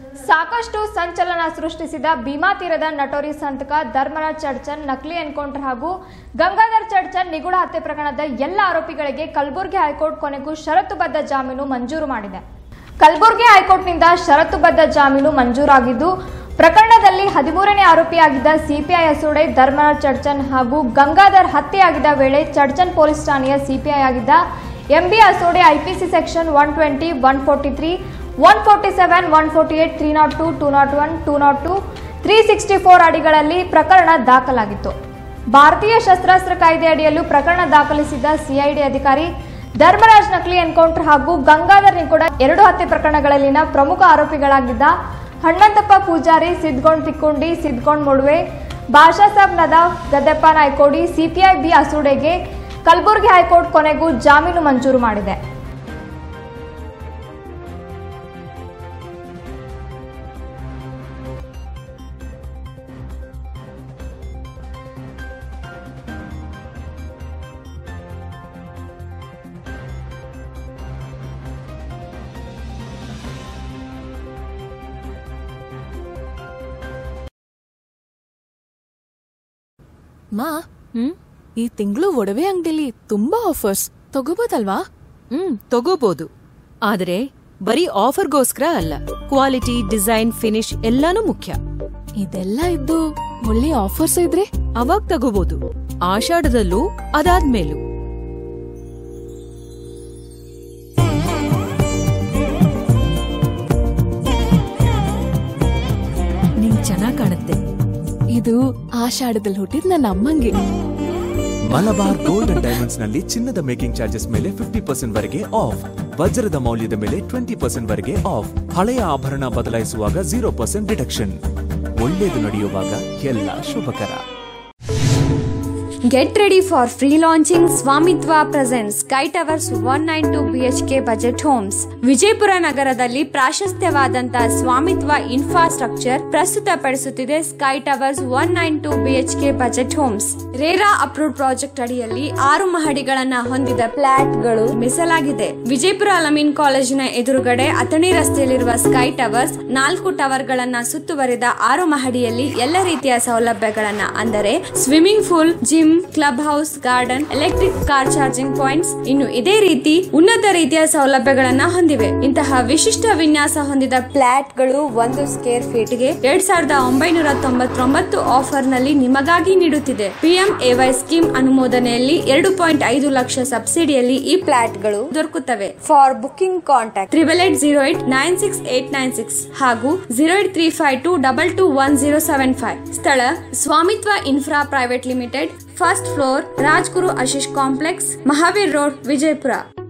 ಸಾಕಷ್ಟು ಸಂಚಲನ ಸೃಷ್ಟಿಸಿದ ಭೀಮಾ ತೀರದ ನಟೋರಿ ಸಂತಕ ಧರ್ಮರಾಜ್ ಚಡ್ಚನ್ ನಕಲಿ ಎನ್ಕೌಂಟರ್ ಹಾಗೂ ಗಂಗಾಧರ್ ಚಡ್ಚನ್ ನಿಗೂಢ ಹತ್ಯೆ ಪ್ರಕರಣದ ಎಲ್ಲ ಆರೋಪಿಗಳಿಗೆ ಕಲಬುರಗಿ ಹೈಕೋರ್ಟ್ ಕೊನೆಗೂ ಷರತ್ತುಬದ್ಧ ಜಾಮೀನು ಮಂಜೂರು ಮಾಡಿದೆ ಕಲಬುರಗಿ ಹೈಕೋರ್ಟ್ನಿಂದ ಷರತ್ತುಬದ್ಧ ಜಾಮೀನು ಮಂಜೂರಾಗಿದ್ದು ಪ್ರಕರಣದಲ್ಲಿ ಹದಿಮೂರನೇ ಆರೋಪಿಯಾಗಿದ್ದ ಸಿಪಿಐ ಅಸೋಡೆ ಧರ್ಮರಾಜ್ ಚಡ್ಚನ್ ಹಾಗೂ ಗಂಗಾಧರ್ ಹತ್ಯೆಯಾಗಿದ್ದ ವೇಳೆ ಚಡ್ಚನ್ ಪೊಲೀಸ್ ಠಾಣೆಯ ಸಿಪಿಐ ಆಗಿದ್ದ MB Asode IPC section one twenty one forty three one forty seven one forty eight three nought two two nought one two nought two three sixty four ಅಡಿಗಳಲ್ಲಿ ಪ್ರಕರಣ ದಾಖಲಾಗಿತ್ತು ಭಾರತೀಯ ಶಸ್ತ್ರಾಸ್ತ್ರ ಕಾಯ್ದೆ ಅಡಿಯಲ್ಲೂ ಪ್ರಕರಣ ದಾಖಲಿಸಿದ್ದ ಸಿಐಡಿ ಅಧಿಕಾರಿ ಧರ್ಮರಾಜ್ ನಕಲಿ ಎನ್ಕೌಂಟರ್ ಹಾಗೂ ಗಂಗಾಧರ್ ನಿಕೂಡ ಎರಡು ಹತ್ಯೆ ಪ್ರಕರಣಗಳಲ್ಲಿನ ಪ್ರಮುಖ ಆರೋಪಿಗಳಾಗಿದ್ದ ಹಣ್ಣಂತಪ್ಪ ಪೂಜಾರಿ ಸಿದ್ಗೊಂಡ್ ತಿಕ್ಕೊಂಡಿ ಸಿದ್ಗೊಂಡ್ ಮುಳುವೆ ಭಾಷಾ ಸಾಬ್ ನದಾಫ್ ಗದ್ದೆಪ್ಪ ನಾಯ್ಕೋಡಿ ಸಿಪಿಐ ಬಿ ಅಸೂಡೆಗೆ ಕಲಬುರಗಿ ಹೈಕೋರ್ಟ್ ಕೊನೆಗೂ ಜಾಮೀನು ಮಂಜೂರು ಮಾಡಿದೆ ಮಾ ಹ್ಮ್ ಈ ತಿಂಗಳು ಒಡವೆ ಅಂಗಡಿಲಿ ತುಂಬಾ ಆಫರ್ಸ್ ತಗೋಬೋದಲ್ವಾ ಹ್ಮ್ ತಗೋಬಹುದು ಆದ್ರೆ ಬರೀ ಆಫರ್ಗೋಸ್ಕರ ಅಲ್ಲ ಕ್ವಾಲಿಟಿ ಡಿಸೈನ್ ಫಿನಿಶ್ ಎಲ್ಲಾನು ಮುಖ್ಯ ಇದೆಲ್ಲ ಇದ್ದು ಒಳ್ಳೆ ಆಫರ್ಸ್ ಇದ್ರೆ ಅವಾಗ ತಗೋಬಹುದು ಆಷಾಢದಲ್ಲೂ ಅದಾದ್ಮೇಲೂ ನಿಂಗ್ ಚೆನ್ನಾಗ್ ಕಾಣುತ್ತೆ ಇದು ಆಷಾಢದಲ್ಲಿ ಹುಟ್ಟಿದ್ ನನ್ನ ಅಮ್ಮಂಗೆ ಮಲಬಾರ್ ಗೋಲ್ಡ್ ಅಂಡ್ ಡೈಮಂಡ್ಸ್ ನಲ್ಲಿ ಚಿನ್ನದ ಮೇಕಿಂಗ್ ಚಾರ್ಜಸ್ ಮೇಲೆ ಫಿಫ್ಟಿ ಪರ್ಸೆಂಟ್ ವರೆಗೆ ಆಫ್ ವಜ್ರದ ಮೌಲ್ಯದ ಮೇಲೆ ಟ್ವೆಂಟಿ ಪರ್ಸೆಂಟ್ ವರೆಗೆ ಆಫ್ ಹಳೆಯ ಆಭರಣ ಬದಲಾಯಿಸುವಾಗ ಜೀರೋ ಪರ್ಸೆಂಟ್ ಡಿಡಕ್ಷನ್ ಒಳ್ಳೆಯದು ನಡೆಯುವಾಗ ಎಲ್ಲ ಶುಭಕರ Get ready for free launching Swamitva presents Sky Towers 192 BHK budget homes. Vijayapura ನಗರದಲ್ಲಿ ಪ್ರಾಶಸ್ತ್ಯವಾದಂತ ಸ್ವಾಮಿತ್ವ ಇನ್ಫ್ರಾಸ್ಟ್ರಕ್ಚರ್ ಪ್ರಸ್ತುತಪಡಿಸುತ್ತಿದೆ sky towers one nine two BHK budget homes RERA approve project ಅಡಿಯಲ್ಲಿ ಆರು ಮಹಡಿಗಳನ್ನ ಹೊಂದಿದ ಫ್ಲಾಟ್ಗಳು ಮೀಸಲಾಗಿದೆ ವಿಜಯಪುರ ಅಲಮೀನ್ ಕಾಲೇಜಿನ ಎದುರುಗಡೆ ಅಥಣಿ ರಸ್ತೆಯಲ್ಲಿರುವ ಸ್ಕೈ ಟವರ್ಸ್ ನಾಲ್ಕು ಟವರ್ ಗಳನ್ನ ಸುತ್ತುವರಿದ ಆರು ಮಹಡಿಯಲ್ಲಿ ಎಲ್ಲ ರೀತಿಯ ಸೌಲಭ್ಯಗಳನ್ನ ಅಂದರೆ swimming pool gym club house garden electric car charging points ಇನ್ನು ಇದೇ ರೀತಿ ಉನ್ನತ ರೀತಿಯ ಸೌಲಭ್ಯಗಳನ್ನ ಹೊಂದಿವೆ ಇಂತಹ ವಿಶಿಷ್ಟ ವಿನ್ಯಾಸ ಹೊಂದಿದ ಫ್ಲಾಟ್ ಗಳು ಒಂದು ಸ್ಕ್ವೇರ್ ಫೀಟ್ ಗೆ ಎರಡ್ ಸಾವಿರದ ಒಂಬೈನೂರ ತೊಂಬತ್ತೊಂಬತ್ತು ಆಫರ್ ನಲ್ಲಿ ನಿಮಗಾಗಿ ನೀಡುತ್ತಿದೆ ಪಿಎಂ ಎವೈ ಸ್ಕೀಮ್ ಅನುಮೋದನೆಯಲ್ಲಿ ಎರಡು ಪಾಯಿಂಟ್ ಐದು ಲಕ್ಷ ಸಬ್ಸಿಡಿಯಲ್ಲಿ ಈ ಫ್ಲಾಟ್ ಗಳು ದೊರಕುತ್ತವೆ for booking contact triple eight zero eight nine six eight nine six ಹಾಗೂ zero eight three five two double two one zero seven five ಸ್ಥಳ Swamitva infra private limited first floor Rajguru Ashish complex Mahavir road Vijayapura